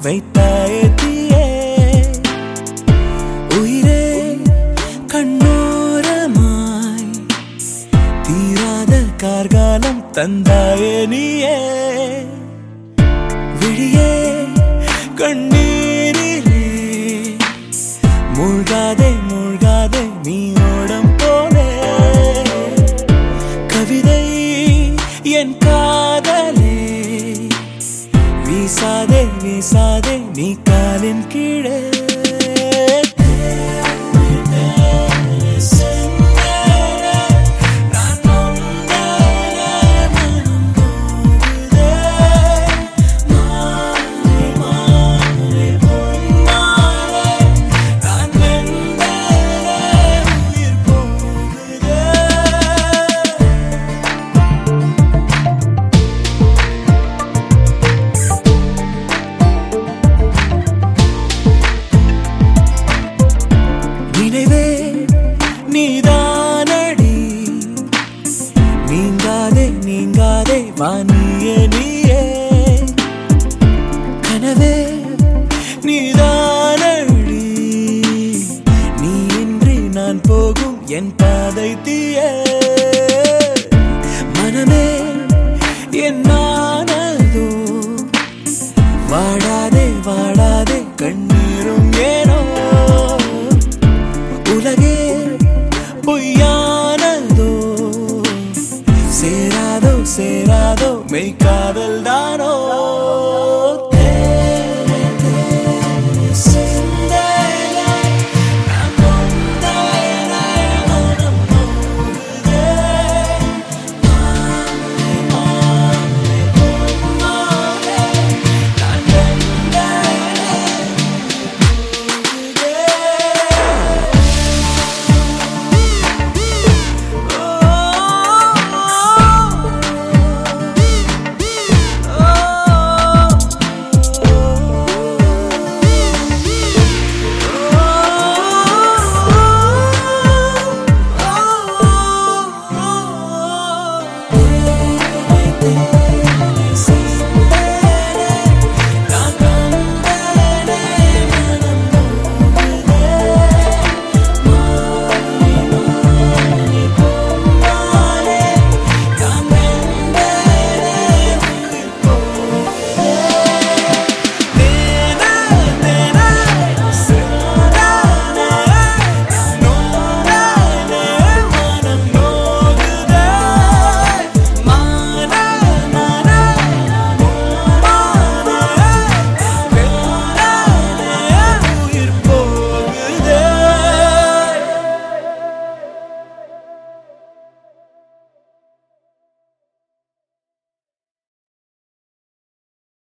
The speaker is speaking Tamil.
வைத்தாயே தீயே உயிரே கண்ணோரமாய் தீராத கார்காலம் தந்தாயே நீயே விழியே கண்ணீரிலே மூழ்காதே மூழ்காதே நீ ஓடம் போலே கவிதை என் காதலே வீசாதே வீசாதே நீ காலின் கீழே நான் நொந்தேனே, மனம் போகுதே. மாறி, மாறி, பொன்மாறே. நான் வெந்தேனே, உயிர் போகுதே. நினைவே நீதானடி நீங்காதே நீங்காதே வானியே நீயே கனவே நீதானடி நீ இன்றி நான் போகும் என் பாதை தீ